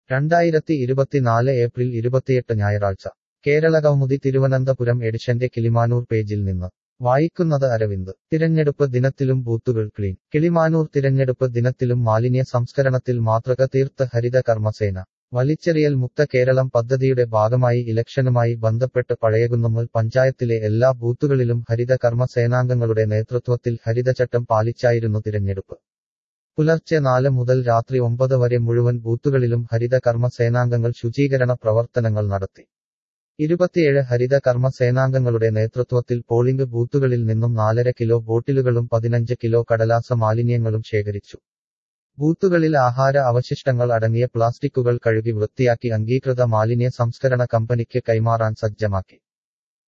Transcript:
രണ്ടായിരത്തി ഇരുപത്തിനാല് ഏപ്രിൽ ഇരുപത്തിയെട്ട് ഞായറാഴ്ച കേരള കൗമുദി തിരുവനന്തപുരം എഡിഷന്റെ കിളിമാനൂർ പേജിൽ നിന്ന് വായിക്കുന്നത് അരവിന്ദ് തിരഞ്ഞെടുപ്പ് ദിനത്തിലും ബൂത്തുകൾ ക്ലീൻ കിളിമാനൂർ തിരഞ്ഞെടുപ്പ് ദിനത്തിലും മാലിന്യ സംസ്കരണത്തിൽ മാതൃക തീർത്ത് ഹരിത കർമ്മസേന വലിച്ചെറിയൽ മുക്ത കേരളം പദ്ധതിയുടെ ഭാഗമായി ഇലക്ഷനുമായി ബന്ധപ്പെട്ട് പഴയകുന്നമ്മൽ പഞ്ചായത്തിലെ എല്ലാ ബൂത്തുകളിലും ഹരിത കർമ്മ സേനാംഗങ്ങളുടെ നേതൃത്വത്തിൽ ഹരിതചട്ടം പാലിച്ചായിരുന്നു തിരഞ്ഞെടുപ്പ് പുലർച്ചെ നാല് മുതൽ രാത്രി ഒമ്പത് വരെ മുഴുവൻ ബൂത്തുകളിലും ഹരിത കർമ്മ സേനാംഗങ്ങൾ ശുചീകരണ പ്രവർത്തനങ്ങൾ നടത്തി ഇരുപത്തിയേഴ് ഹരിത കർമ്മ സേനാംഗങ്ങളുടെ നേതൃത്വത്തിൽ പോളിംഗ് ബൂത്തുകളിൽ നിന്നും നാലര കിലോ ബോട്ടിലുകളും പതിനഞ്ച് കിലോ കടലാസ മാലിന്യങ്ങളും ശേഖരിച്ചു ബൂത്തുകളിൽ ആഹാര അവശിഷ്ടങ്ങൾ അടങ്ങിയ പ്ലാസ്റ്റിക്കുകൾ കഴുകി വൃത്തിയാക്കി അംഗീകൃത മാലിന്യ സംസ്കരണ കമ്പനിക്ക് കൈമാറാൻ സജ്ജമാക്കി